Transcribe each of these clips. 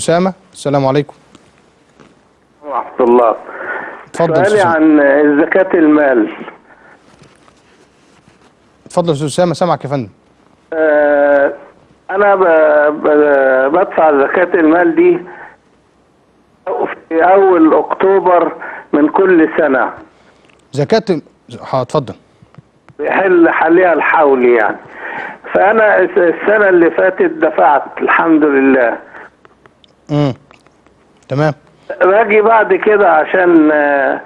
اسامه السلام عليكم ورحمة الله اتفضل يا سؤالي أستاذ عن زكاة المال اتفضل يا استاذ اسامه سامعك يا فندم آه، أنا ب... ب... بدفع زكاة المال دي في أول أكتوبر من كل سنة زكاه اه اتفضل بيحل حاليا الحول يعني فأنا الس- السنة اللي فاتت دفعت الحمد لله امم تمام باجي بعد كده عشان آه،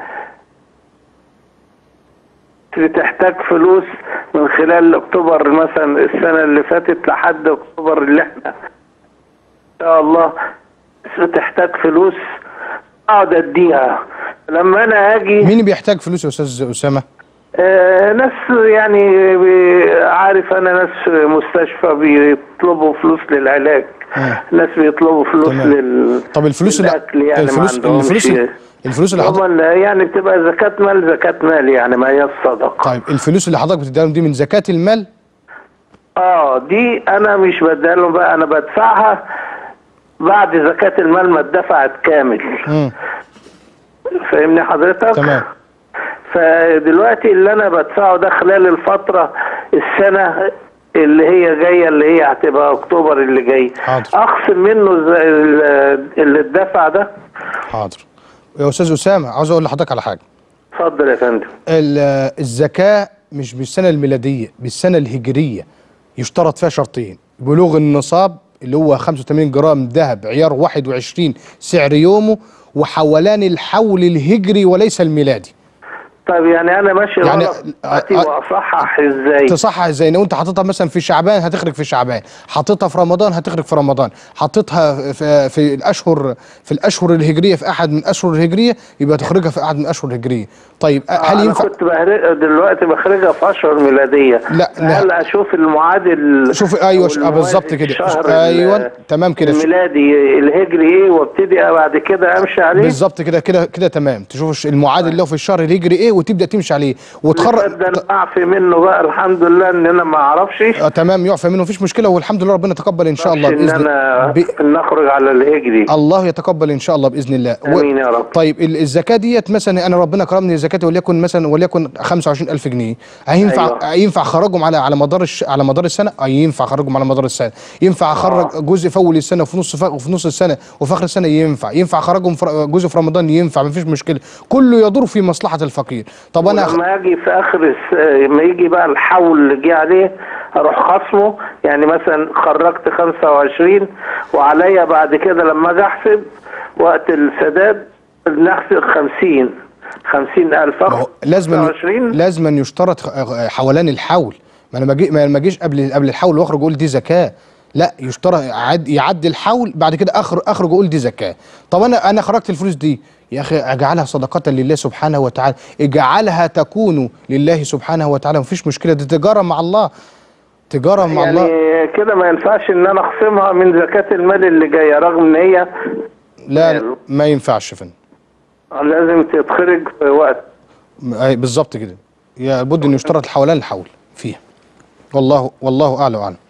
بتحتاج فلوس من خلال اكتوبر مثلا السنه اللي فاتت لحد اكتوبر اللي احنا ان شاء الله بتحتاج فلوس اقعد اديها لما انا اجي مين بيحتاج فلوس يا استاذ اسامه آه ناس يعني بي- عارف انا ناس مستشفى بيطلبوا فلوس للعلاج مم. ناس بيطلبوا فلوس تمام. لل طب الفلوس اللي للأكل يعني الفلوس ما عندهمش الفلوس الفلوس اللي حضرتك طبعا يعني بتبقى زكاة مال زكاة مال يعني ما هي الصدقة طيب الفلوس اللي حضرتك بتديها لهم دي من زكاه المال اه دي انا مش بديها لهم بقى انا بدفعها بعد زكاة المال ما اتدفعت كامل امم فاهمني حضرتك؟ تمام. فدلوقتي اللي انا بدفعه ده خلال الفترة السنة اللي هي جاية اللي هي هتبقى اكتوبر اللي جاي حاضر. اخصم منه ز- ال- اللي اتدفع ده حاضر يا استاذ اسامه عاوز اقول لحضرتك على حاجه اتفضل يا فندم ال- الزكاه مش بالسنه الميلاديه بالسنه الهجريه يشترط فيها شرطين بلوغ النصاب اللي هو 85 جرام ذهب عيار 21 سعر يومه وحولان الحول الهجري وليس الميلادي طب يعني انا ماشي يعني- غلط دلوقتي آه، آه، واصحح ازاي؟ تصحح ازاي لو انت حاططها مثلا في شعبان هتخرج في شعبان حاططها في رمضان هتخرج في رمضان حاططها في, في الاشهر في الاشهر الهجريه في احد من الاشهر الهجريه يبقى تخرجها في احد من الاشهر الهجريه طيب آه، هل انا ينفع كنت بهرج دلوقتي بخرجها في اشهر ميلاديه لا، لا. هل اشوف المعادل شوف ايوه أو ش- آه، بالظبط الموازي كده الشهر ايوه ال- تمام كده ش- الميلادي الهجري ايه وابتدي بعد كده امشي عليه بالظبط كده كده كده تمام تشوف الش- المعادل اللي هو في الشهر الهجري ايه وتبدا تمشي عليه اللي فات وتخرج ده انا اعفي منه بقى الحمد لله ان انا ما اعرفش آه تمام يعفى منه مفيش مشكله والحمد لله ربنا يتقبل ان شاء الله ان باذن انا ب... نخرج على الهجري الله يتقبل ان شاء الله باذن الله آمين يا رب. طيب ال- الزكاه ديت مثلا انا ربنا كرمني زكاتي وليكن مثلا وليكن 25000 جنيه هينفع أيوة. ينفع اخرجهم على على مدار الش... على مدار السنه اه ينفع اخرجهم على مدار السنه ينفع اخرج جزء في اول السنه وفي نص ف... وفي نص السنه وفي اخر السنه ينفع ينفع اخرجهم في ر- جزء في رمضان ينفع مفيش مشكله كله يدور في مصلحه الفقير طب انا أخ... لما اجي في اخر الس... لما يجي بقى الحول اللي جه عليه اروح خصمه يعني مثلا خرجت 25 وعليا بعد كده لما اجي احسب وقت السداد نحسب 50 50000 ما هو لازم 25 لازم يشترط خ- حولان الحول ما انا ما جي- ما ما اجيش قبل قبل الحول واخرج اقول دي زكاه لا يشترط يعد يعدي الحول بعد كده اخر اخرج اقول دي زكاه طب انا انا خرجت الفلوس دي يا اخي اجعلها صدقه لله سبحانه وتعالى اجعلها تكون لله سبحانه وتعالى مفيش مشكله دي تجاره مع الله تجاره مع يعني الله كده ما ينفعش ان انا اخصمها من زكاة المال اللي جاية رغم ان هي لا ما ينفعش يا فندم لازم تتخرج في وقت م- أي بالظبط كده يا بد ان يشترط الحولان الحول فيها والله والله اعلى واعلم